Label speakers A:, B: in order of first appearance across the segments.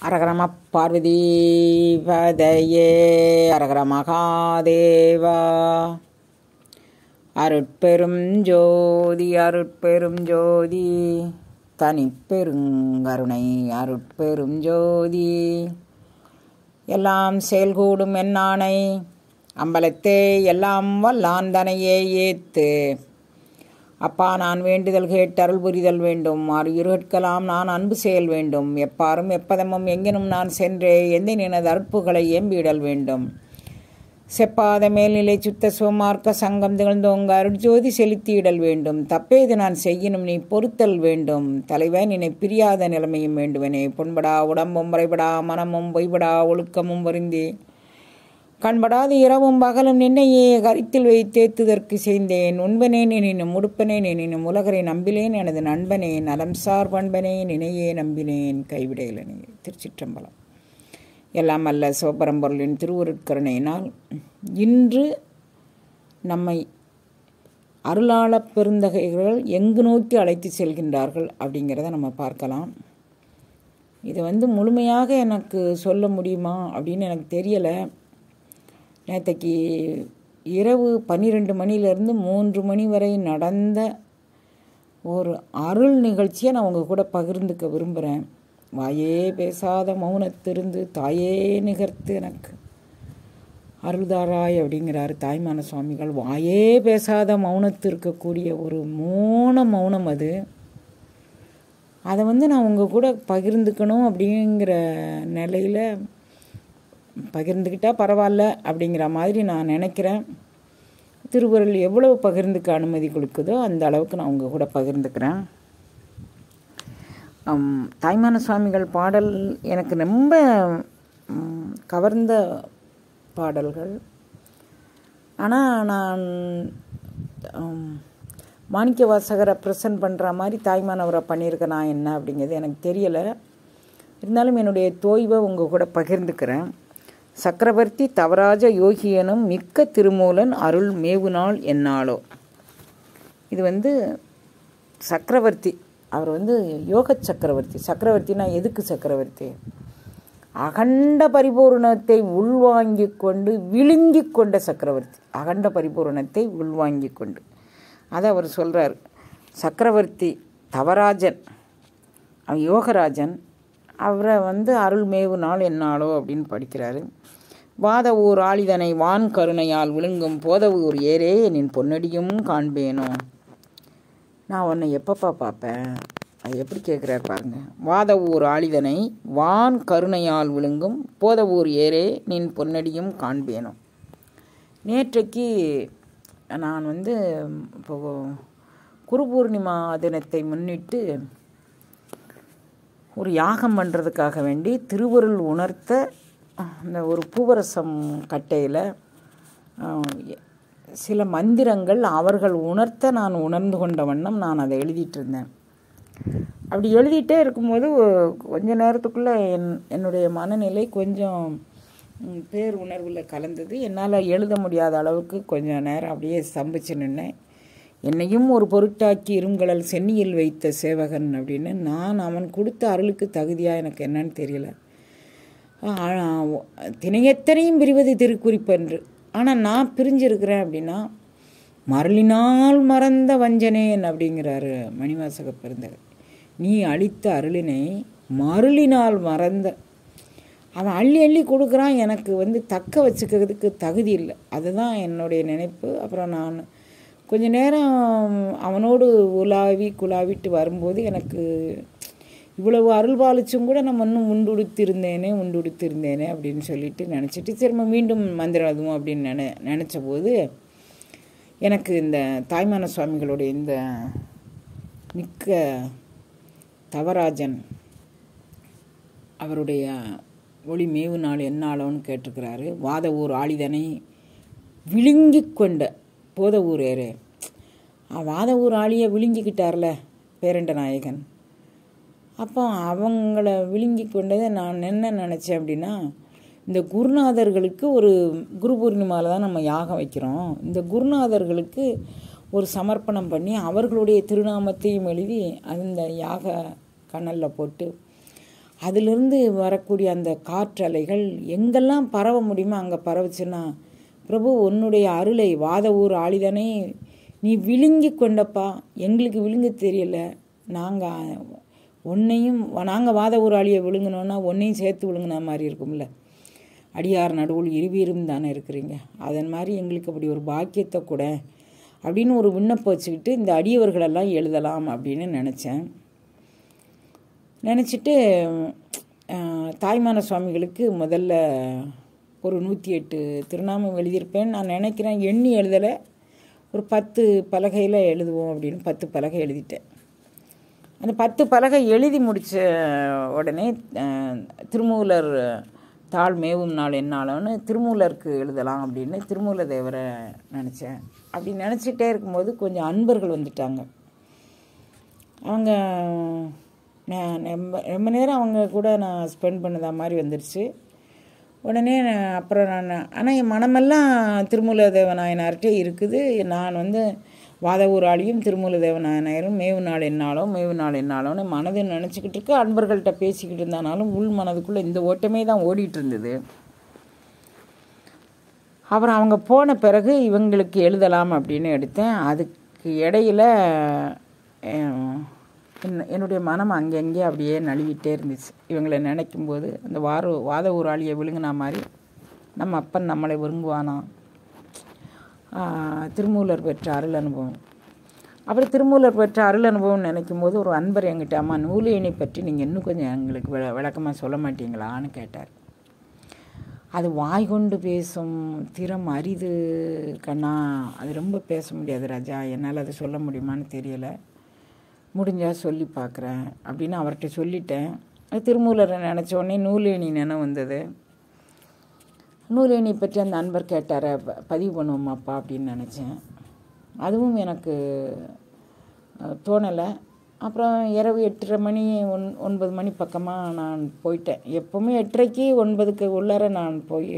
A: அரகரம பார்வதி பதையே அரகர மகாதேவா அருட்பெரும் ஜோதி அருட்பெரும் ஜோதி தனிப்பெருங்கருணை அருட்பெரும் ஜோதி எல்லாம் செயல்கூடும் என்னானை அம்பலத்தே எல்லாம் வல்லாந்தனையே ஏத்து அப்பா நான் வேண்டுதல் கேட்டு அருள் புரிதல் வேண்டும் ஆறு இருட்கலாம் நான் அன்பு செயல் வேண்டும் எப்பாரும் எப்பதமும் எங்கெனும் நான் சென்றே எந்த நினது அற்புகளை ஏம்பிடல் வேண்டும் செப்பாத மேல்நிலை சுத்த சுமார்க்க சங்கம் திகழ்ந்தோங்க அருட்ஜோதி செலுத்தியிடல் வேண்டும் தப்பேது நான் செய்யணும் நீ பொறுத்தல் வேண்டும் தலைவன் என்னை பிரியாத நிலைமையும் வேண்டுவனே புண்படா உடம்பும் முறைபடா மனமும் பொய்படா ஒழுக்கமும் வருந்தே கண்படாது இரவும் பகலும் நின்னையே கருத்தில் வைத்தேத்துதற்கு செய்தேன் உண்பனேன் எனினும் உடுப்பனேன் எனினும் உலகரை நம்பிலேன் எனது நண்பனே நலம் சார் பண்பனே நினையே நம்பினேன் கைவிடையிலனே திருச்சிற்றம்பலம் எல்லாம் அல்ல சிவபரம்பொருளின் திருவுருட்கருணையினால் இன்று நம்மை அருளாளப் பெருந்தகைகள் எங்கு நோக்கி அழைத்து செல்கின்றார்கள் அப்படிங்கிறத நம்ம பார்க்கலாம் இது வந்து முழுமையாக எனக்கு சொல்ல முடியுமா அப்படின்னு எனக்கு தெரியலை நேற்றைக்கு இரவு பன்னிரெண்டு மணிலேருந்து மூன்று மணி வரை நடந்த ஒரு அருள் நிகழ்ச்சியை நான் உங்கள் கூட பகிர்ந்துக்க விரும்புகிறேன் வாயே பேசாத மௌனத்திருந்து தாயே நிகர்த்து எனக்கு அருள்தாராய் அப்படிங்கிறாரு தாய்மான சுவாமிகள் வாயே பேசாத மௌனத்து இருக்கக்கூடிய ஒரு மௌன மௌனம் அது அதை வந்து நான் உங்கள் கூட பகிர்ந்துக்கணும் அப்படிங்கிற நிலையில் பகிர்ந்துக்கிட்டால் பரவாயில்ல அப்படிங்கிற மாதிரி நான் நினைக்கிறேன் திருக்குறள் எவ்வளவு பகிர்ந்துக்க அனுமதி கொடுக்குதோ அந்த அளவுக்கு நான் உங்கள் கூட பகிர்ந்துக்கிறேன் தாய்மான சுவாமிகள் பாடல் எனக்கு ரொம்ப கவர்ந்த பாடல்கள் ஆனால் நான் மாணிக்க வாசகரை ப்ரெசன்ட் பண்ணுற மாதிரி தாய்மானவரை பண்ணியிருக்கேன் நான் என்ன அப்படிங்கிறது எனக்கு தெரியலை இருந்தாலும் என்னுடைய தோய்வை உங்கள் கூட பகிர்ந்துக்கிறேன் சக்கரவர்த்தி தவராஜ யோகியனும் மிக்க திருமூலன் அருள் மேவுநாள் என்னாலோ இது வந்து சக்கரவர்த்தி அவர் வந்து யோக சக்கரவர்த்தி சக்கரவர்த்தினா எதுக்கு சக்கரவர்த்தி அகண்ட பரிபூர்ணத்தை உள்வாங்கி கொண்டு விழுங்கி கொண்ட சக்கரவர்த்தி அகண்ட பரிபூர்ணத்தை உள்வாங்கி கொண்டு அதை அவர் சொல்கிறார் சக்கரவர்த்தி தவராஜன் யோகராஜன் அவரை வந்து அருள் மேவு நாள் என்னாலோ அப்படின்னு படிக்கிறாரு வாத ஊர் ஆளிதனை வான் கருணையால் விழுங்கும் போதவூர் ஏரே நின் பொன்னடியும் காண்பேனோ நான் உன்னை எப்பப்பா பார்ப்பேன் அது எப்படி கேட்குறாரு பாருங்க வாத ஊர் ஆளிதனை வான் கருணையால் விழுங்கும் போதவூர் ஏரே நின் பொன்னடியும் காண்பேனோ நேற்றைக்கு நான் வந்து இப்போ குரு பூர்ணிமா தினத்தை முன்னிட்டு ஒரு யாகம் பண்ணுறதுக்காக வேண்டி திருவருள் உணர்த்த அந்த ஒரு பூவரசம் கட்டையில் சில மந்திரங்கள் அவர்கள் உணர்த்த நான் உணர்ந்து கொண்ட வண்ணம் நான் அதை எழுதிட்டு இருந்தேன் அப்படி எழுதிட்டே இருக்கும்போது கொஞ்ச நேரத்துக்குள்ளே என் என்னுடைய மனநிலை கொஞ்சம் பேர் உணர்வில் கலந்தது என்னால் எழுத முடியாத அளவுக்கு கொஞ்சம் நேரம் அப்படியே ஸ்தம்பிச்சு நின்னேன் என்னையும் ஒரு பொருட்டாக்கி இருங்கடல் சென்னியில் வைத்த சேவகன் அப்படின்னு நான் அவன் கொடுத்த அருளுக்கு தகுதியாக எனக்கு என்னன்னு தெரியல தினையத்தனையும் பிரிவது திருக்குறிப்பன்று ஆனால் நான் பிரிஞ்சிருக்கிறேன் அப்படின்னா மரளினால் மறந்த வஞ்சனேன் அப்படிங்கிறாரு மணிவாசக பிறந்தவர் நீ அளித்த அருளினை மருளினால் மறந்த அவன் அள்ளி அள்ளி கொடுக்குறான் எனக்கு வந்து தக்க வச்சுக்கிறதுக்கு தகுதி இல்லை அதுதான் என்னுடைய நினைப்பு அப்புறம் நான் கொஞ்ச நேரம் அவனோடு உலாவி குலாவிட்டு வரும்போது எனக்கு இவ்வளவு அருள் பாலிச்சும் கூட நம்ம இன்னும் உண்டுடுத்திருந்தேனே உண்டுடுத்திருந்தேனே அப்படின்னு சொல்லிட்டு நினச்சிட்டு திரும்ப மீண்டும் மந்திரம் அதுவும் அப்படின்னு நினை நினச்ச போது எனக்கு இந்த தாய்மான சுவாமிகளுடைய இந்த மிக்க தவராஜன் அவருடைய ஒளி மேவு நாள் என்னாலோன்னு கேட்டிருக்கிறாரு வாத ஊர் ஆளிதனை விழுங்கி கொண்ட போத ஊர் ஏறு வாத ஊர் ஆளியை விழுங்கிக்கிட்டார்ல பேரண்ட நாயகன் அப்போ அவங்கள விழுங்கி கொண்டதை நான் என்ன நினச்சேன் அப்படின்னா இந்த குருநாதர்களுக்கு ஒரு குரு பூர்ணிமாவில் தான் நம்ம யாகம் வைக்கிறோம் இந்த குருநாதர்களுக்கு ஒரு சமர்ப்பணம் பண்ணி அவர்களுடைய திருநாமத்தையும் எழுதி அந்த யாக கனலில் போட்டு அதிலிருந்து வரக்கூடிய அந்த காற்றலைகள் எங்கெல்லாம் பரவ முடியுமோ அங்கே பரவுச்சுன்னா பிரபு உன்னுடைய அருளை வாத ஊர் ஆளிதனை நீ விழுங்கி கொண்டப்பா எங்களுக்கு விழுங்க தெரியல நாங்கள் உன்னையும் நாங்கள் வாத ஊர் ஆளியை விழுங்கினோன்னா உன்னையும் சேர்த்து விழுங்கின மாதிரி இருக்கும்ல அடியார் நடுவுள் இருவீரும் தானே இருக்கிறீங்க அதன் மாதிரி எங்களுக்கு அப்படி ஒரு பாக்கியத்தை கூட அப்படின்னு ஒரு விண்ணப்பம் வச்சுக்கிட்டு இந்த அடியவர்களெல்லாம் எழுதலாம் அப்படின்னு நினச்சேன் நினச்சிட்டு தாய்மான சுவாமிகளுக்கு முதல்ல ஒரு நூற்றி எட்டு திருநாமம் எழுதியிருப்பேன் நான் நினைக்கிறேன் எண்ணி எழுதலை ஒரு பத்து பலகையில் எழுதுவோம் அப்படின்னு பத்து பலகை எழுதிட்டேன் அந்த பத்து பலகை எழுதி முடித்த உடனே அஹ், திருமூலர் தாழ் மேவும் நாள் என்னாலும்னு திருமூலருக்கு எழுதலாம் அப்படின்னு திருமூல தேவரை நினச்சேன் அப்படி நினச்சிட்டே இருக்கும்போது கொஞ்சம் அன்பர்கள் வந்துட்டாங்க அவங்க நான் ரொம்ப ரொம்ப நேரம் அவங்க கூட நான் ஸ்பெண்ட் பண்ணதா மாதிரி வந்துடுச்சு உடனே நான் அப்புறம் நான் ஆனால் என் மனமெல்லாம் திருமூல தேவநாயனார்கிட்டே இருக்குது நான் வந்து வாத ஊராளியும் திருமூல தேவநாயனாரும் மேவு நாள் என்னாலும் மேவு நாள் என்னாலும்னு மனதை நினச்சிக்கிட்டு இருக்கு அன்பர்கள்ட்ட பேசிக்கிட்டு இருந்தானாலும் உள் மனதுக்குள்ளே இந்த ஓட்டமே தான் ஓடிட்டு இருந்தது அப்புறம் அவங்க போன பிறகு இவங்களுக்கு எழுதலாம் அப்படின்னு எடுத்தேன் அதுக்கு இடையில அஹ், என்ன- என்னுடைய மனம் அங்கங்கே அப்படியே நழுவிட்டே இருந்துச்சு இவங்களை நினைக்கும் போது அந்த வார வாத ஊராளியை விழுங்கின மாதிரி நம்ம அப்பன் நம்மளை விரும்புவானா ஆஹ், திருமூலர் பெற்ற அருள் அனுபவம் அப்புறம் திருமூலர் பெற்ற அருள் அனுபவம் நினைக்கும் போது ஒரு அன்பர் என்கிட்ட அம்மா நூலியனை பற்றி நீங்கள் இன்னும் கொஞ்சம் எங்களுக்கு விள விளக்கமாக சொல்ல மாட்டீங்களான்னு கேட்டார் அது வாய் கொண்டு பேசும் திறம் அரிது கண்ணா அது ரொம்ப பேச முடியாது ராஜா என்னால் அதை சொல்ல முடியுமான்னு தெரியலை முடிஞ்சால் சொல்லி பார்க்குறேன் அப்படின்னு அவர்கிட்ட சொல்லிட்டேன் அது திருமூலரை நினச்ச உடனே நூலேணி நினைவு வந்தது நூலேணி பற்றி அந்த நண்பர் கேட்டார ப- பதிவு பண்ணுவோமாப்பா அப்படின்னு நினச்சேன் அதுவும் எனக்கு தோணலை அப்புறம் இரவு எட்டரை மணி ஒன் ஒன்பது மணி பக்கமாக நான் போயிட்டேன் எப்போவுமே எட்டரைக்கு ஒன்பதுக்கு உள்ளார நான் போய்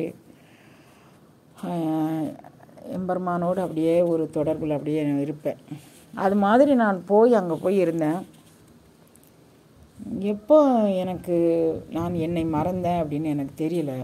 A: ஆஹ், எம்பெருமானோடு அப்படியே ஒரு தொடர்பில் அப்படியே இருப்பேன் அது மாதிரி நான் போய் அங்கே போய் இருந்தேன் எப்போ எனக்கு நான் என்னை மறந்தேன் அப்படின்னு எனக்கு தெரியல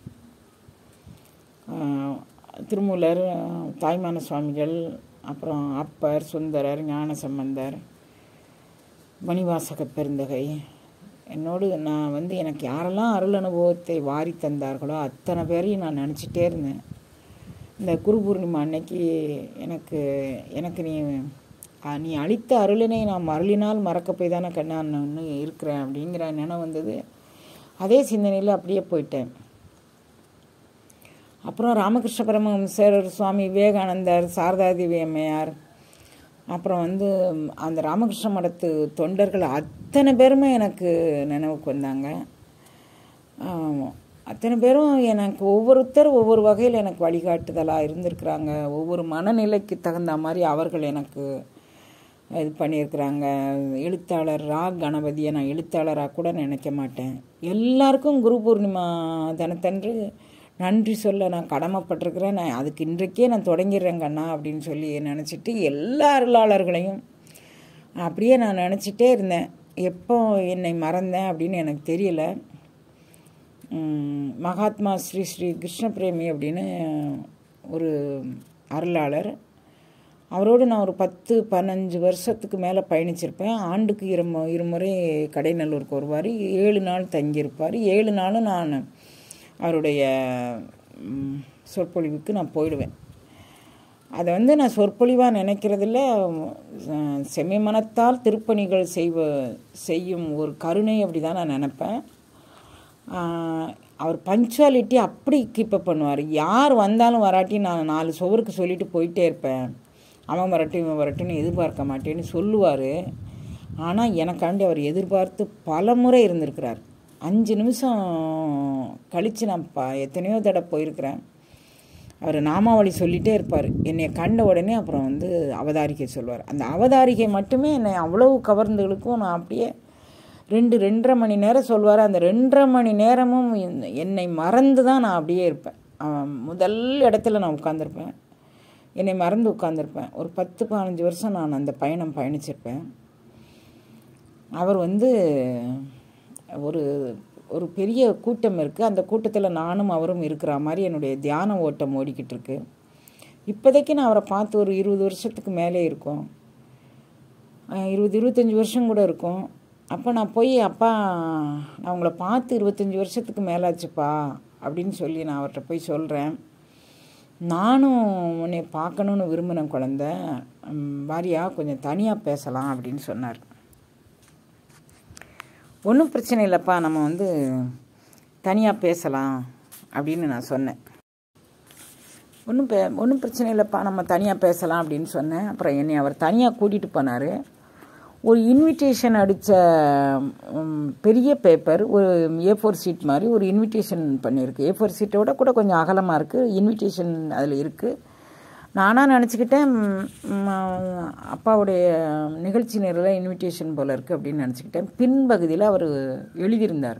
A: ஆஹ், திருமூலர் ஆஹ், தாய்மான சுவாமிகள் அப்புறம் அப்பர் சுந்தரர் ஞானசம்பந்தர் மணிவாசக பெருந்தகை என்னோடு நான் வந்து எனக்கு யாரெல்லாம் அருள் அனுபவத்தை வாரி தந்தார்களோ அத்தனை பேரையும் நான் நினச்சிட்டே இருந்தேன் இந்த குரு பூர்ணிமா அன்னைக்கு எனக்கு எனக்கு நீ அஹ், நீ அளித்த அருளினை நான் மருளினால் மறக்க போய் தானே கண்ணா நான் இன்னும் இருக்கிறேன் அப்படிங்கிற நினைவு வந்தது அதே சிந்தனையில் அப்படியே போயிட்டேன் அப்புறம் ராமகிருஷ்ண பரமஹம்சர் சுவாமி விவேகானந்தர் சாரதாதேவி அம்மையார் அப்புறம் வந்து ம், அந்த ராமகிருஷ்ண மடத்து தொண்டர்கள் அத்தனை பேருமே எனக்கு நினைவுக்கு வந்தாங்க ஆம், அத்தனை பேரும் எனக்கு ஒவ்வொருத்தர் ஒவ்வொரு வகையில் எனக்கு வழிகாட்டுதலாக இருந்திருக்கிறாங்க ஒவ்வொரு மனநிலைக்கு தகுந்த மாதிரி அவர்கள் எனக்கு இது பண்ணியிருக்கிறாங்க எழுத்தாளர் ரா கணபதியை நான் எழுத்தாளராக கூட நினைக்க மாட்டேன் எல்லாருக்கும் குரு பூர்ணிமா தினத்தன்று நன்றி சொல்ல நான் கடமைப்பட்டிருக்கிறேன் நான் அதுக்கு இன்றைக்கே நான் தொடங்கிடுறேன் கண்ணா அப்படின்னு சொல்லி நினச்சிட்டு எல்லா அருளாளர்களையும் அப்படியே நான் நினச்சிட்டே இருந்தேன் எப்போ என்னை மறந்தேன் அப்படின்னு எனக்கு தெரியல உம், மகாத்மா ஸ்ரீ ஸ்ரீ கிருஷ்ண பிரேமி அப்படின்னு ஒரு அருளாளர் அவரோடு நான் ஒரு பத்து பதினஞ்சு வருஷத்துக்கு மேலே பயணிச்சிருப்பேன் ஆண்டுக்கு இரு இருமுறை கடைநல்லூருக்கு வருவார் ஏழு நாள் தங்கியிருப்பார் ஏழு நாளும் நான் அவருடைய ம், சொற்பொழிவுக்கு நான் போயிடுவேன் அதை வந்து நான் சொற்பொழிவாக நினைக்கிறதில்ல அஹ், செம்மைமனத்தால் திருப்பணிகள் செய்வ செய்யும் ஒரு கருணை அப்படி தான் நான் நினப்பேன் ஆஹ், அவர் பங்க்சுவாலிட்டி அப்படி கீப்பப் பண்ணுவார் யார் வந்தாலும் வராட்டி நான் நாலு சுவருக்கு சொல்லிட்டு போயிட்டே இருப்பேன் அவன் வரட்டும் இவன் வரட்டும்னு எதிர்பார்க்க மாட்டேன்னு சொல்லுவார் ஆனால் எனக்காண்டி அவர் எதிர்பார்த்து பல முறை இருந்திருக்கிறார் அஞ்சு நிமிஷம் கழித்து நான் ப எத்தனையோ தடவை போயிருக்கிறேன் அவர் நாமாவளி சொல்லிகிட்டே இருப்பார் என்னை கண்ட உடனே அப்புறம் வந்து அவதாரிக்கை சொல்வார் அந்த அவதாரிகை மட்டுமே என்னை அவ்வளவு கவர்ந்துகளுக்கும் நான் அப்படியே ரெண்டு ரெண்டரை மணி நேரம் சொல்வார் அந்த ரெண்டரை மணி நேரமும் என்- என்னை மறந்து தான் நான் அப்படியே இருப்பேன் அவன் முதல் இடத்துல நான் உட்காந்துருப்பேன் என்னை மறந்து உட்காந்துருப்பேன் ஒரு பத்து பதினஞ்சு வருஷம் நான் அந்த பயணம் பயணிச்சிருப்பேன் அவர் வந்து ஒரு ஒரு பெரிய கூட்டம் இருக்குது அந்த கூட்டத்தில் நானும் அவரும் இருக்கிற மாதிரி என்னுடைய தியான ஓட்டம் ஓடிக்கிட்டு இருக்கு இப்போதைக்கு நான் அவரை பார்த்து ஒரு இருபது வருஷத்துக்கு மேலே இருக்கும் அஹ் இருபது இருபத்தஞ்சி வருஷம் கூட இருக்கும் அப்போ நான் போய் அப்பா நான் உங்களை பார்த்து இருபத்தஞ்சி வருஷத்துக்கு மேலாச்சுப்பா அப்படின்னு சொல்லி நான் அவர்கிட்ட போய் சொல்கிறேன் நானும் உன்னை பார்க்கணுன்னு விரும்பின குழந்த ம், வாரியா கொஞ்சம் தனியாக பேசலாம் அப்படின்னு சொன்னார் ஒன்றும் பிரச்சனை இல்லைப்பா நம்ம வந்து தனியாக பேசலாம் அப்படின்னு நான் சொன்னேன் ஒன்றும் பே ஒன்றும் பிரச்சனை இல்லைப்பா நம்ம தனியாக பேசலாம் அப்படின்னு சொன்னேன் அப்புறம் என்னை அவர் தனியாக கூட்டிகிட்டு போனார் ஒரு இன்விடேஷன் அடித்த பெரிய பேப்பர் ஒரு ஏ ஃபோர் சீட் மாதிரி ஒரு இன்விடேஷன் பண்ணியிருக்கு ஏ ஃபோர் சீட்டோட கூட கொஞ்சம் அகலமாக இருக்குது இன்விடேஷன் அதில் இருக்குது நானாக நினச்சிக்கிட்டேன் ம், ம், அப்பாவுடைய நிகழ்ச்சி நேரில் இன்விடேஷன் போல் இருக்குது அப்படின்னு நினச்சிக்கிட்டேன் பின்பகுதியில் அவர் எழுதியிருந்தார்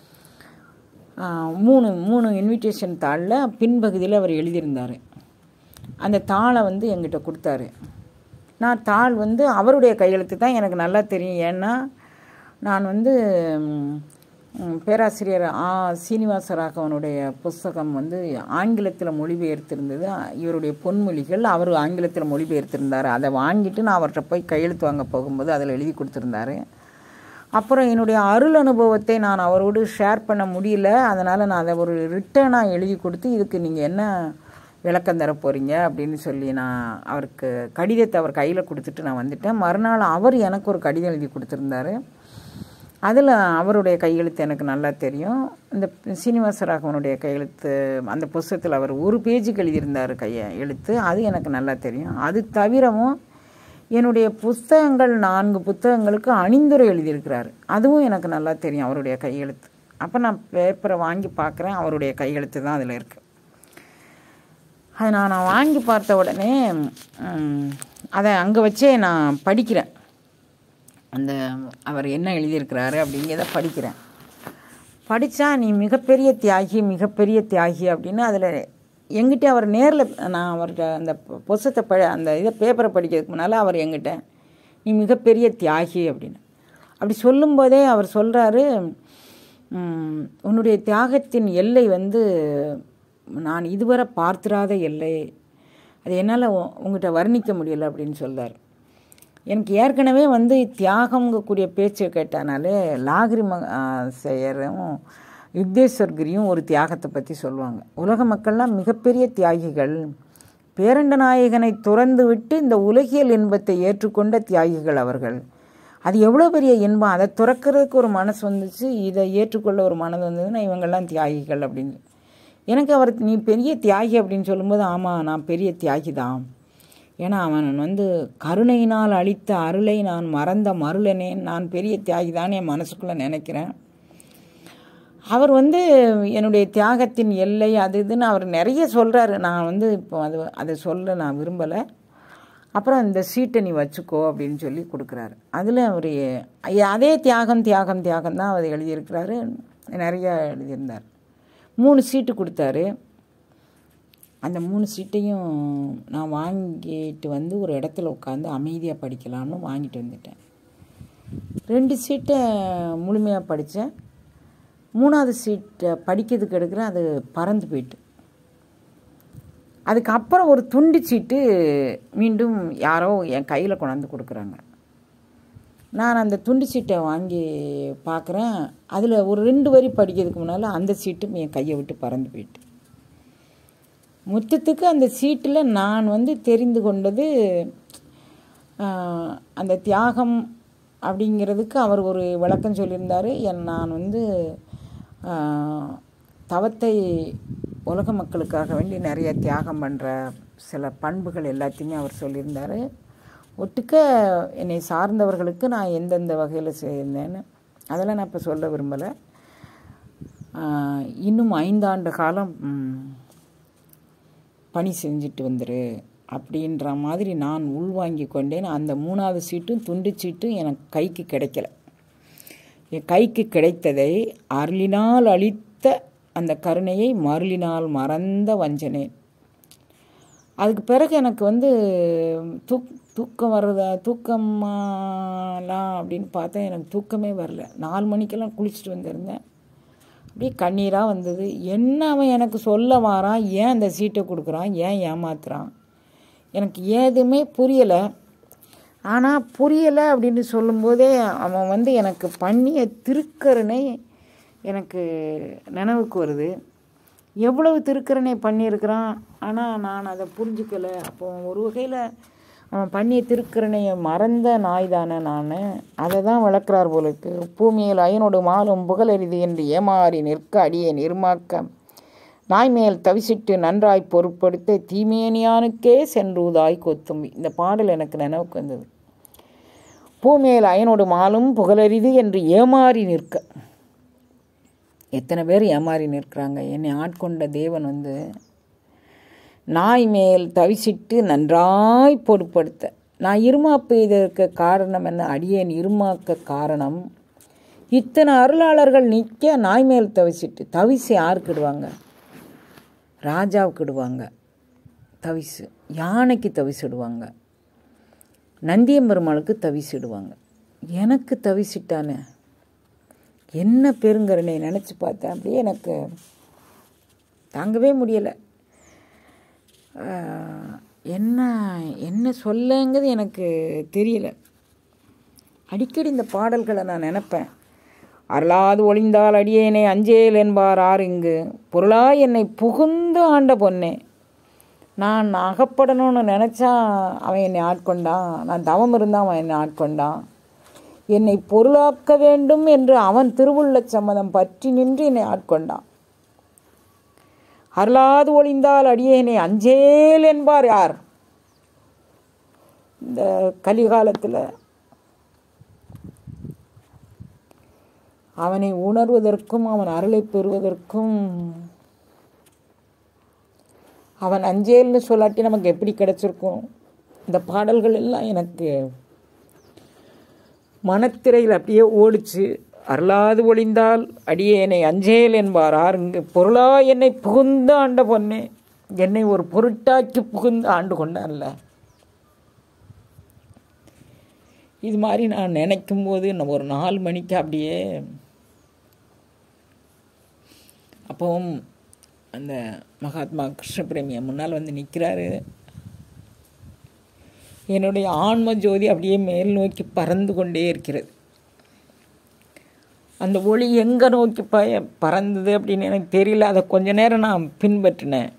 A: ஆ, மூணு மூணு இன்விடேஷன் தாளில் பின்பகுதியில் அவர் எழுதியிருந்தார் அந்த தாளை வந்து எங்கிட்ட கொடுத்தாரு நான் தாள் வந்து அவருடைய கையெழுத்து தான் எனக்கு நல்லா தெரியும் ஏன்னா நான் வந்து ம், ம், பேராசிரியர் ஆ சீனிவாசராகவனுடைய புஸ்தகம் வந்து ஆங்கிலத்தில் மொழிபெயர்த்திருந்தது இவருடைய பொன்மொழிகள் அவர் ஆங்கிலத்தில் மொழிபெயர்த்திருந்தார் அதை வாங்கிட்டு நான் அவர்கிட்ட போய் கையெழுத்து வாங்க போகும்போது அதில் எழுதி கொடுத்துருந்தாரு அப்புறம் என்னுடைய அருள் அனுபவத்தை நான் அவரோடு ஷேர் பண்ண முடியல அதனால் நான் அதை ஒரு ரிட்டனாக எழுதி கொடுத்து இதுக்கு நீங்கள் என்ன விளக்கம் தர போகிறீங்க அப்படின்னு சொல்லி நான் அவருக்கு கடிதத்தை அவர் கையில் கொடுத்துட்டு நான் வந்துட்டேன் மறுநாள் அவர் எனக்கு ஒரு கடிதம் எழுதி கொடுத்துருந்தாரு அதில் அவருடைய கையெழுத்து எனக்கு நல்லா தெரியும் இந்த சீனிவாசராகவனுடைய கையெழுத்து அந்த புஸ்தகத்தில் அவர் ஒரு பேஜுக்கு எழுதியிருந்தார் கையை எழுத்து அது எனக்கு நல்லா தெரியும் அது தவிரவும் என்னுடைய புத்தகங்கள் நான்கு புத்தகங்களுக்கு அணிந்துரை எழுதியிருக்கிறார் அதுவும் எனக்கு நல்லா தெரியும் அவருடைய கையெழுத்து அப்போ நான் பேப்பரை வாங்கி பார்க்குறேன் அவருடைய கையெழுத்து தான் அதில் இருக்குது அதை நான் நான் வாங்கி பார்த்த உடனே ம், அதை அங்கே வச்சே நான் படிக்கிறேன் அந்த அவர் என்ன எழுதியிருக்கிறாரு அப்படிங்கிறத படிக்கிறேன் படித்தா நீ மிகப்பெரிய தியாகி மிகப்பெரிய தியாகி அப்படின்னு அதில் எங்கிட்ட அவர் நேரில் நான் அவர்கிட்ட அந்த பு- புஸ்தகத்தை ப அந்த இதை பேப்பரை படிக்கிறதுக்கு முன்னால் அவர் எங்கிட்ட நீ மிகப்பெரிய தியாகி அப்படின்னு அப்படி சொல்லும்போதே அவர் சொல்கிறாரு உன்னுடைய தியாகத்தின் எல்லை வந்து நான் இதுவரை பார்த்திராத எல்லை அது என்னால் உங்கள்கிட்ட வர்ணிக்க முடியல அப்படின்னு சொல்றார் எனக்கு ஏற்கனவே வந்து தியாகங்கக்கூடிய பேச்சை கேட்டானாலே லாகிரி ம ஆ, செயரும் யுக்தேஸ்வர்கிரியும் ஒரு தியாகத்தை பற்றி சொல்லுவாங்க உலக மக்கள்லாம் மிகப்பெரிய தியாகிகள் பேரண்ட நாயகனை துறந்து விட்டு இந்த உலகியல் இன்பத்தை ஏற்றுக்கொண்ட தியாகிகள் அவர்கள் அது எவ்வளோ பெரிய இன்பம் அதை துறக்கிறதுக்கு ஒரு மனசு வந்துச்சு இதை ஏற்றுக்கொள்ள ஒரு மனது வந்ததுன்னா இவங்கெல்லாம் தியாகிகள் அப்படின்னு எனக்கு அவர் நீ பெரிய தியாகி அப்படின்னு சொல்லும்போது ஆமாம் நான் பெரிய தியாகி தான் ஏன்னா அவன் வந்து கருணையினால் அளித்த அருளை நான் மறந்த மருளனேன் நான் பெரிய தியாகி தான் என் மனசுக்குள்ளே நினைக்கிறேன் அவர் வந்து என்னுடைய தியாகத்தின் எல்லை அது இதுன்னு அவர் நிறைய சொல்கிறாரு நான் வந்து இப்போ அது அதை சொல்ல நான் விரும்பலை அப்புறம் இந்த சீட்டை நீ வச்சுக்கோ அப்படின்னு சொல்லி கொடுக்குறாரு அதில் அவர் அதே தியாகம் தியாகம் தியாகம் தான் அவர் எழுதியிருக்கிறாரு நிறைய எழுதியிருந்தார் மூணு சீட்டு கொடுத்தாரு அந்த மூணு சீட்டையும் நான் வாங்கிட்டு வந்து ஒரு இடத்துல உட்காந்து அமைதியாக படிக்கலாம்னு வாங்கிட்டு வந்துட்டேன் ரெண்டு சீட்டை முழுமையாக படித்தேன் மூணாவது சீட்டை படிக்கிறதுக்கு எடுக்கிறேன் அது பறந்து போயிட்டு அதுக்கப்புறம் ஒரு துண்டு சீட்டு மீண்டும் யாரோ என் கையில் கொண்டாந்து கொடுக்குறாங்க நான் அந்த துண்டு சீட்டை வாங்கி பார்க்குறேன் அதில் ஒரு ரெண்டு வரி படிக்கிறதுக்கு முன்னால் அந்த சீட்டும் என் கையை விட்டு பறந்து போயிட்டு மொத்தத்துக்கு அந்த சீட்டில் நான் வந்து தெரிந்து கொண்டது ஆஹ், அந்த தியாகம் அப்படிங்கிறதுக்கு அவர் ஒரு விளக்கம் சொல்லியிருந்தார் என் நான் வந்து ஆஹ், தவத்தை உலக மக்களுக்காக வேண்டி நிறைய தியாகம் பண்ணுற சில பண்புகள் எல்லாத்தையுமே அவர் சொல்லியிருந்தார் ஒட்டுக்க என்னை சார்ந்தவர்களுக்கு நான் எந்தெந்த வகையில் செய்தேன்னு அதெல்லாம் நான் இப்போ சொல்ல விரும்பலை ஆஹ், இன்னும் ஐந்தாண்டு காலம் ம், பணி செஞ்சுட்டு வந்துரு அப்படின்ற மாதிரி நான் உள்வாங்கி கொண்டேன் அந்த மூணாவது சீட்டும் துண்டு சீட்டும் எனக்கு கைக்கு கிடைக்கல என் கைக்கு கிடைத்ததை அருளினால் அளித்த அந்த கருணையை மருளினால் மறந்த வஞ்சனேன் அதுக்கு பிறகு எனக்கு வந்து துக் தூக்கம் வர்றதா தூக்கமாலாம் அப்படின்னு பார்த்தா எனக்கு தூக்கமே வரல நாலு மணிக்கெல்லாம் குளிச்சுட்டு வந்திருந்தேன் அப்படியே கண்ணீராக வந்தது என்ன அவன் எனக்கு சொல்ல வாரான் ஏன் அந்த சீட்டை கொடுக்குறான் ஏன் ஏமாத்துறான் எனக்கு எதுவுமே புரியலை ஆனால் புரியலை அப்படின்னு சொல்லும்போதே அவன் வந்து எனக்கு பண்ணிய திருக்கருணை எனக்கு நினைவுக்கு வருது எவ்வளவு திருக்கருணை பண்ணியிருக்கிறான் ஆனால் நான் அதை புரிஞ்சுக்கலை அப்போ ஒரு வகையில் அவன் பண்ணிய திருக்கருணையை மறந்த நாய் தானே நான் அதை தான் வளர்க்குறார் போலுக்கு பூமியில் அயனோடு மாலும் புகழறிது என்று ஏமாறி நிற்க அடியே நிர்மாக்க நாய் மேல் தவிசிட்டு நன்றாய் பொருட்படுத்த தீமேனியானுக்கே சென்றுதாய் கொத்தும்பி இந்த பாடல் எனக்கு நினைவுக்கு வந்தது பூமேல் அயனோடு மாலும் புகழறிது என்று ஏமாறி நிற்க எத்தனை பேர் ஏமாறி நிற்கிறாங்க என்னை ஆட்கொண்ட தேவன் வந்து நாய் மேல் தவிசிட்டு நன்றாய் பொருட்படுத்த நான் இருமாப்பு இதற்கு காரணம் என்ன அடியேன் இருமாக்க காரணம் இத்தனை அருளாளர்கள் நிற்க நாய் மேல் தவிசிட்டு தவிசு யாருக்கு இடுவாங்க ராஜாவுக்கு இடுவாங்க தவிசு யானைக்கு தவிசிடுவாங்க நந்தியம்பெருமாளுக்கு தவிசிடுவாங்க எனக்கு தவிசிட்டானே என்ன பெருங்கருணை நினச்சி பார்த்தேன் அப்படியே எனக்கு தாங்கவே முடியலை என்ன என்ன சொல்லங்கிறது எனக்கு தெரியல அடிக்கடி இந்த பாடல்களை நான் நினப்பேன் அருளாது ஒளிந்தால் அடியேனை அஞ்சேல் என்பார் ஆர் இங்கு பொருளா என்னை புகுந்து ஆண்ட பொன்னே நான் அகப்படணும்னு நினச்சா அவன் என்னை ஆட்கொண்டான் நான் தவம் இருந்தால் அவன் என்னை ஆட்கொண்டான் என்னை பொருளாக்க வேண்டும் என்று அவன் திருவுள்ள சம்மதம் பற்றி நின்று என்னை ஆட்கொண்டான் அருளாது ஒளிந்தால் அடியேனை அஞ்சேல் என்பார் யார் இந்த கலிகாலத்தில் அவனை உணர்வதற்கும் அவன் அருளை பெறுவதற்கும் அவன் அஞ்சேல்னு சொல்லாட்டி நமக்கு எப்படி கிடச்சிருக்கும் இந்த பாடல்கள் எல்லாம் எனக்கு மனத்திரையில் அப்படியே ஓடிச்சு அருளாது ஒளிந்தால் அடியேனை அஞ்சேல் என்பார் இங்கு பொருளா என்னை புகுந்து ஆண்ட பொண்ணே என்னை ஒரு பொருட்டாக்கி புகுந்து ஆண்டு கொண்டான்ல இது மாதிரி நான் நினைக்கும் போது நம்ம ஒரு நாலு மணிக்கு அப்படியே அப்பவும் அந்த மகாத்மா கிருஷ்ணபிரேமியை முன்னால் வந்து நிற்கிறாரு என்னுடைய ஆன்ம ஜோதி அப்படியே மேல் நோக்கி பறந்து கொண்டே இருக்கிறது அந்த ஒளி எங்கே நோக்கி ப பறந்தது அப்படின்னு எனக்கு தெரியல அதை கொஞ்ச நேரம் நான் பின்பற்றினேன்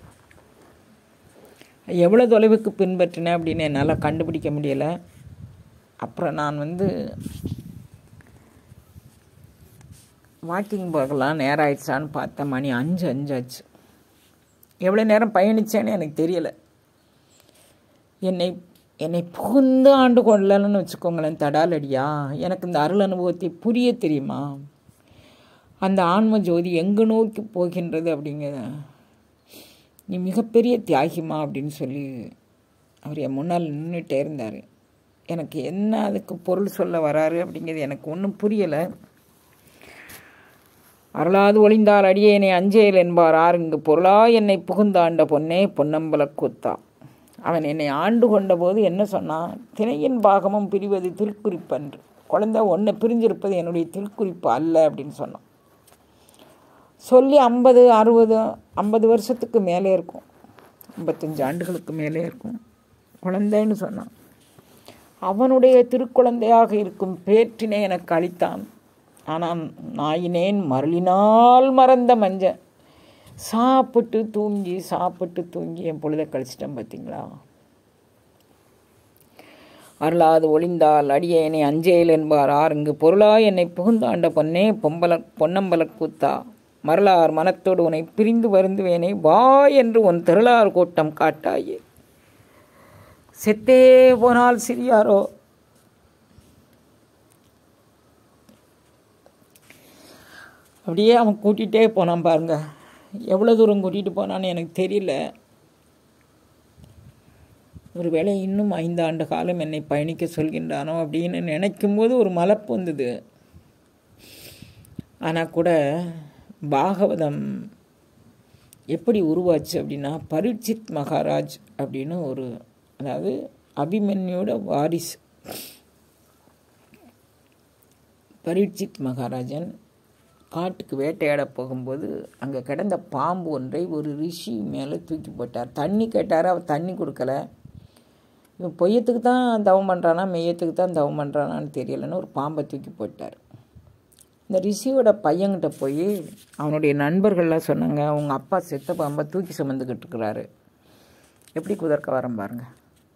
A: எவ்வளோ தொலைவுக்கு பின்பற்றினேன் அப்படின்னு என்னால் கண்டுபிடிக்க முடியலை அப்புறம் நான் வந்து வாக்கிங் போகலாம் நேரம் ஆயிடுச்சான்னு பார்த்தேன் மணி அஞ்சு அஞ்சாச்சு எவ்வளோ நேரம் பயணித்தேன்னு எனக்கு தெரியலை என்னை என்னை புகுந்து ஆண்டு கொள்ளலன்னு வச்சுக்கோங்களேன் தடாலடியா எனக்கு இந்த அருள் அனுபவத்தை புரிய தெரியுமா அந்த ஆன்ம ஜோதி எங்கே நோக்கி போகின்றது அப்படிங்கிற நீ மிகப்பெரிய தியாகிமா அப்படின்னு சொல்லி அவர் என் முன்னால் நின்றுட்டே இருந்தார் எனக்கு என்ன அதுக்கு பொருள் சொல்ல வராரு அப்படிங்கிறது எனக்கு ஒன்றும் புரியலை அருளாது ஒளிந்தால் அடியேனை அஞ்சேல் என்பார் ஆறுங்கு பொருளா என்னை புகுந்தாண்ட பொன்னே பொன்னம்பல கூத்தா அவன் என்னை ஆண்டு கொண்ட போது என்ன சொன்னான் திணையின் பாகமும் பிரிவது திருக்குறிப்பன்று குழந்தை ஒன்று பிரிஞ்சிருப்பது என்னுடைய திருக்குறிப்பு அல்ல அப்படின்னு சொன்னான் சொல்லி ஐம்பது அறுபது ஐம்பது வருஷத்துக்கு மேலே இருக்கும் ஐம்பத்தஞ்சு ஆண்டுகளுக்கு மேலே இருக்கும் குழந்தைன்னு சொன்னான் அவனுடைய திருக்குழந்தையாக இருக்கும் பேற்றினை எனக்கு அளித்தான் ஆனால் நாயினேன் மரளினால் மறந்த மஞ்ச சாப்பிட்டு தூங்கி சாப்பிட்டு தூங்கி என் பொழுதை கழிச்சிட்டேன் பார்த்தீங்களா அருளாது ஒளிந்தால் அடியேனை அஞ்சேல் என்பார் ஆறுங்கு பொருளா என்னை புகுந்தாண்ட பொன்னே பொம்பல பொன்னம்பல கூத்தா மரளார் மனத்தோடு உன்னை பிரிந்து வருந்துவேனே வா என்று உன் திருளார் கூட்டம் காட்டாயே செத்தே போனால் சிறியாரோ அப்படியே அவன் கூட்டிகிட்டே போனான் பாருங்க எவ்வளோ தூரம் கூட்டிகிட்டு போனான்னு எனக்கு தெரியல ஒருவேளை இன்னும் ஐந்தாண்டு காலம் என்னை பயணிக்க சொல்கின்றானோ அப்படின்னு நினைக்கும்போது ஒரு மலப்பு வந்தது ஆனால் கூட பாகவதம் எப்படி உருவாச்சு அப்படின்னா பரீட்சித் மகாராஜ் அப்படின்னு ஒரு அதாவது அபிமன்யோட வாரிசு பரீட்சித் மகாராஜன் காட்டுக்கு வேட்டையாட போகும்போது அங்கே கிடந்த பாம்பு ஒன்றை ஒரு ரிஷி மேலே தூக்கி போட்டார் தண்ணி கேட்டார் அவர் தண்ணி கொடுக்கல இவன் பொய்யத்துக்கு தான் தவம் பண்ணுறானா மெய்யத்துக்கு தான் தவம் பண்ணுறானான்னு தெரியலன்னு ஒரு பாம்பை தூக்கி போட்டார் இந்த ரிஷியோட பையன்கிட்ட போய் அவனுடைய நண்பர்கள்லாம் சொன்னாங்க உங்கள் அப்பா செத்த பாம்பை தூக்கி சுமந்துக்கிட்டு இருக்கிறாரு எப்படி குதர்க்க வரம் பாருங்க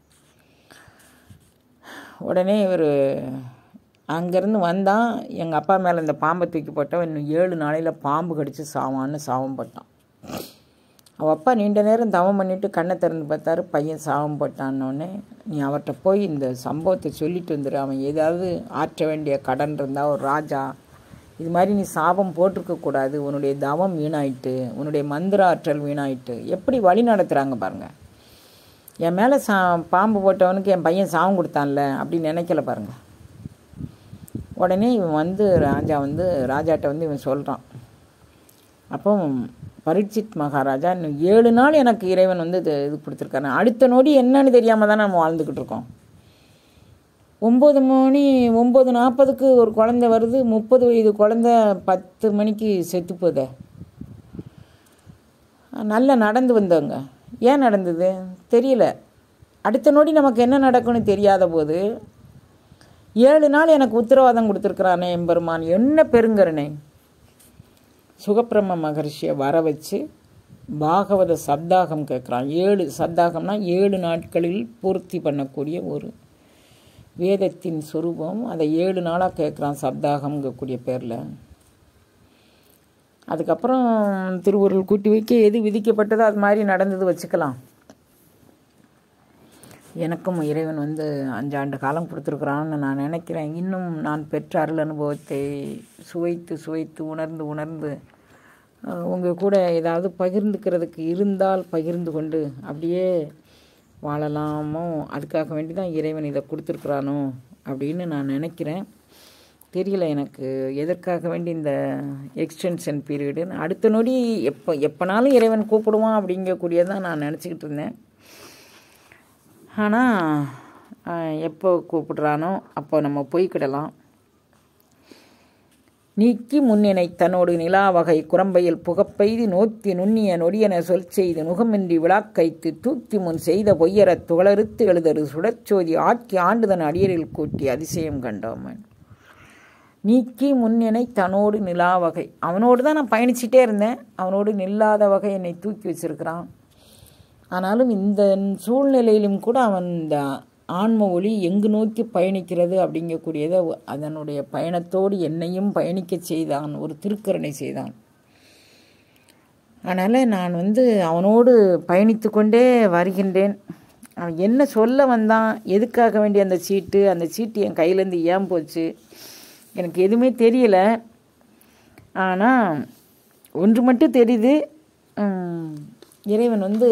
A: உடனே இவர் அங்கேருந்து வந்தான் எங்கள் அப்பா மேலே இந்த பாம்பை தூக்கி போட்டவன் இன்னும் ஏழு நாளையில் பாம்பு கடித்து சாவான்னு சாபம் போட்டான் அவள் அப்பா நீண்ட நேரம் தவம் பண்ணிட்டு கண்ணை திறந்து பார்த்தாரு பையன் சாபம் போட்டான்னொடனே நீ அவர்கிட்ட போய் இந்த சம்பவத்தை சொல்லிட்டு வந்துடு அவன் ஏதாவது ஆற்ற வேண்டிய கடன் இருந்தால் ஒரு ராஜா இது மாதிரி நீ சாபம் போட்டிருக்கக்கூடாது உன்னுடைய தவம் வீணாயிட்டு உன்னுடைய மந்திர ஆற்றல் வீணாயிட்டு எப்படி வழி நடத்துகிறாங்க பாருங்கள் என் மேலே சா பாம்பு போட்டவனுக்கு என் பையன் சாபம் கொடுத்தான்ல அப்படின்னு நினைக்கல பாருங்கள் உடனே இவன் வந்து ராஜா வந்து ராஜாட்ட வந்து இவன் சொல்கிறான் அப்போ பரீட்சித் மகாராஜா இன்னும் ஏழு நாள் எனக்கு இறைவன் வந்து இது இது கொடுத்துருக்காரு அடுத்த நொடி என்னன்னு தெரியாமல் தான் நம்ம வாழ்ந்துக்கிட்டு இருக்கோம் ஒம்பது மணி ஒம்பது நாற்பதுக்கு ஒரு குழந்த வருது முப்பது வயது குழந்த பத்து மணிக்கு செத்து போதே நல்லா நடந்து வந்தவங்க ஏன் நடந்தது தெரியல அடுத்த நொடி நமக்கு என்ன நடக்கும்னு தெரியாத போது ஏழு நாள் எனக்கு உத்தரவாதம் கொடுத்துருக்குறானே எம்பெருமான் என்ன பெருங்கருணை சுகப்பிரம மகர்ஷியை வர வச்சு பாகவத சப்தாகம் கேட்குறான் ஏழு சப்தாகம்னா ஏழு நாட்களில் பூர்த்தி பண்ணக்கூடிய ஒரு வேதத்தின் சொரூபம் அதை ஏழு நாளாக கேட்குறான் சப்தாகம்ங்கக்கூடிய பேரில் அதுக்கப்புறம் திருவுருள் கூட்டி வைக்க எது விதிக்கப்பட்டதோ அது மாதிரி நடந்தது வச்சுக்கலாம் எனக்கும் இறைவன் வந்து அஞ்சாண்டு காலம் கொடுத்துருக்குறான்னு நான் நினைக்கிறேன் இன்னும் நான் பெற்ற அருள் அனுபவத்தை சுவைத்து சுவைத்து உணர்ந்து உணர்ந்து உங்கள் கூட ஏதாவது பகிர்ந்துக்கிறதுக்கு இருந்தால் பகிர்ந்து கொண்டு அப்படியே வாழலாமோ அதுக்காக வேண்டி தான் இறைவன் இதை கொடுத்துருக்குறானோ அப்படின்னு நான் நினைக்கிறேன் தெரியல எனக்கு எதற்காக வேண்டி இந்த எக்ஸ்டென்ஷன் பீரியடு அடுத்த நொடி எப்போ எப்போனாலும் இறைவன் கூப்பிடுவான் அப்படிங்கக்கூடியதான் நான் நினச்சிக்கிட்டு இருந்தேன் ஆனால் எப்போ கூப்பிடுறானோ அப்போ நம்ம போய்க்கிடலாம் நீக்கி முன்னினை தன்னோடு நிலாவகை குரம்பையில் புகப்பெய்து நோத்தி நுண்ணிய நொடியன சொல் செய்து நுகமின்றி விழாக்கைத்து தூக்கி முன் செய்த பொய்யரத் துகளறுத்து எழுதரு சுடற்சோதி ஆக்கி ஆண்டுதன் அடியரில் கூட்டி அதிசயம் கண்டோமன் நீக்கி முன்னினை தன்னோடு நிலாவகை அவனோடு தான் நான் பயணிச்சிட்டே இருந்தேன் அவனோடு நில்லாத வகை என்னை தூக்கி வச்சிருக்கிறான் ஆனாலும் இந்த சூழ்நிலையிலும் கூட அவன் இந்த ஆன்ம ஒளி எங்கு நோக்கி பயணிக்கிறது அப்படிங்கக்கூடியதை அதனுடைய பயணத்தோடு என்னையும் பயணிக்க செய்தான் ஒரு திருக்கரணை செய்தான் அதனால் நான் வந்து அவனோடு பயணித்து கொண்டே வருகின்றேன் அவன் என்ன சொல்ல வந்தான் எதுக்காக வேண்டிய அந்த சீட்டு அந்த சீட்டு என் கையிலேருந்து ஏன் போச்சு எனக்கு எதுவுமே தெரியல ஆனால் ஒன்று மட்டும் தெரியுது இறைவன் வந்து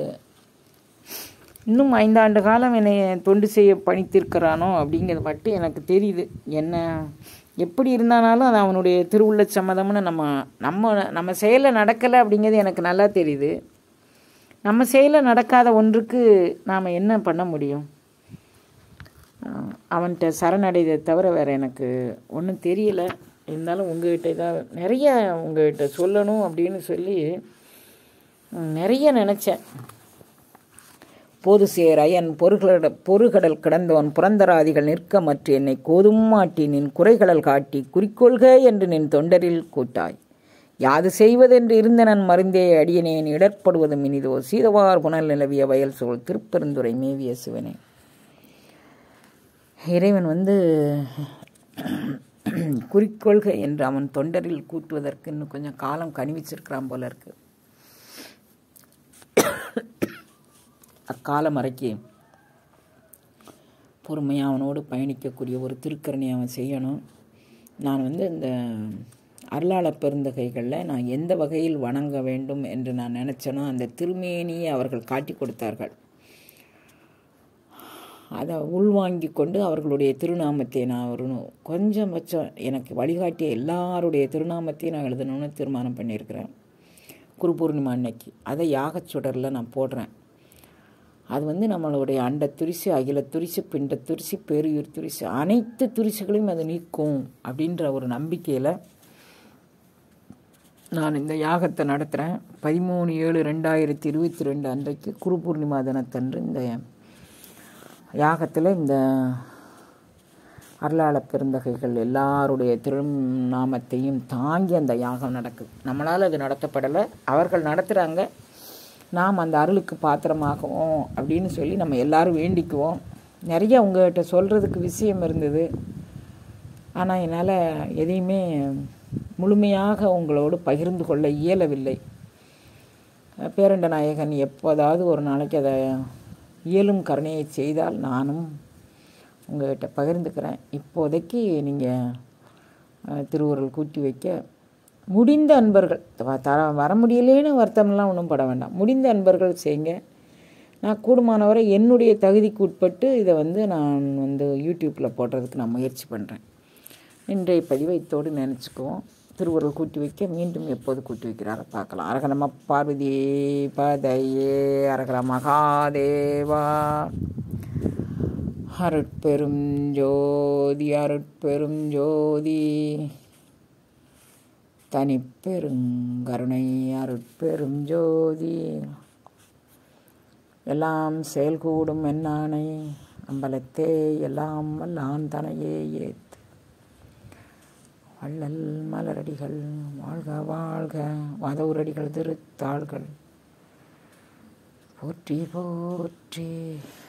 A: இன்னும் ஐந்தாண்டு காலம் என்னை தொண்டு செய்ய பணித்திருக்கிறானோ அப்படிங்கிறது மட்டும் எனக்கு தெரியுது என்ன எப்படி இருந்தானாலும் அது அவனுடைய திருவுள்ள சம்மதம்னு நம்ம நம்ம நம்ம செயலில் நடக்கலை அப்படிங்கிறது எனக்கு நல்லா தெரியுது நம்ம செயலில் நடக்காத ஒன்றுக்கு நாம் என்ன பண்ண முடியும் அவன்கிட்ட சரணடைதை தவிர வேறு எனக்கு ஒன்றும் தெரியல இருந்தாலும் உங்கள்கிட்ட இதாக நிறைய உங்கள்கிட்ட சொல்லணும் அப்படின்னு சொல்லி நிறைய நினச்சேன் போது சேர் அயன் பொருகட பொறுகடல் கிடந்தவன் புரந்தராதிகள் நிற்க மற்ற என்னை கோதும் மாட்டி நின் குறைகடல் காட்டி குறிக்கொள்க என்று நின் தொண்டரில் கூட்டாய் யாது செய்வதென்று இருந்தனன் மருந்தே அடியனேன் இடர்படுவதும் இனிதோ சீதவார் புனல் நிலவிய வயல் சோழ் திருப்பெருந்துரை மேவிய சிவனே இறைவன் வந்து குறிக்கொள்க என்று அவன் தொண்டரில் கூட்டுவதற்கு இன்னும் கொஞ்சம் காலம் கனிவிச்சிருக்கிறான் போல இருக்கு அக்காலம் வரைக்கும் பொறுமையாக அவனோடு பயணிக்கக்கூடிய ஒரு திருக்கரணை அவன் செய்யணும் நான் வந்து இந்த அருளாள பெருந்தகைகளில் நான் எந்த வகையில் வணங்க வேண்டும் என்று நான் நினச்சேனோ அந்த திருமேனியை அவர்கள் காட்டி கொடுத்தார்கள் அதை உள்வாங்கி கொண்டு அவர்களுடைய திருநாமத்தை நான் ஒரு கொஞ்சம் பட்சம் எனக்கு வழிகாட்டிய எல்லாருடைய திருநாமத்தையும் நான் எழுதணும்னு தீர்மானம் பண்ணியிருக்கிறேன் குரு பூர்ணிமா அன்னைக்கு அதை யாகச்சுடரில் நான் போடுறேன் அது வந்து நம்மளுடைய அண்ட துரிசு அகில துரிசு பிண்ட துரிசு பேரியூர் துரிசு அனைத்து துரிசுகளையும் அது நீக்கும் அப்படின்ற ஒரு நம்பிக்கையில் நான் இந்த யாகத்தை நடத்துகிறேன் பதிமூணு ஏழு ரெண்டாயிரத்தி இருபத்தி ரெண்டு அன்றைக்கு குரு பூர்ணிமா தினத்தன்று இந்த யாகத்தில் இந்த அருளாள பெருந்தகைகள் எல்லாருடைய திருநாமத்தையும் தாங்கி அந்த யாகம் நடக்குது நம்மளால் அது நடத்தப்படலை அவர்கள் நடத்துகிறாங்க நாம் அந்த அருளுக்கு பாத்திரமாகுவோம் அப்படின்னு சொல்லி நம்ம எல்லாரும் வேண்டிக்குவோம் நிறைய உங்கள்கிட்ட சொல்கிறதுக்கு விஷயம் இருந்தது ஆனால் என்னால் எதையுமே முழுமையாக உங்களோடு பகிர்ந்து கொள்ள இயலவில்லை பேரண்ட நாயகன் எப்போதாவது ஒரு நாளைக்கு அதை இயலும் கருணையை செய்தால் நானும் உங்கள்கிட்ட பகிர்ந்துக்கிறேன் இப்போதைக்கு நீங்கள் திருவுருள் கூட்டி வைக்க முடிந்த அன்பர்கள் தர வர முடியலேன்னு வருத்தம்லாம் ஒன்றும் பட வேண்டாம் முடிந்த அன்பர்கள் செய்யுங்க நான் கூடுமானவரை என்னுடைய தகுதிக்கு உட்பட்டு இதை வந்து நான் வந்து யூடியூப்பில் போடுறதுக்கு நான் முயற்சி பண்ணுறேன் இன்றைய பதிவை இத்தோடு நினச்சிக்குவோம் திருவுருள் கூட்டி வைக்க மீண்டும் எப்போது கூட்டி வைக்கிறார பார்க்கலாம் அரகணம பார்வதி பதையே அரகர மகாதேவா அருட்பெரும் ஜோதி அருட்பெரும் ஜோதி தனிப்பெருங்கருணை அருட்பெரும் ஜோதி எல்லாம் செயல்கூடும் என்னானை அம்பலத்தே எல்லாம் வல்லான் தனையே ஏத்து வள்ளல் மலரடிகள் வாழ்க வாழ்க வதவுரடிகள் திருத்தாள்கள் போற்றி போற்றி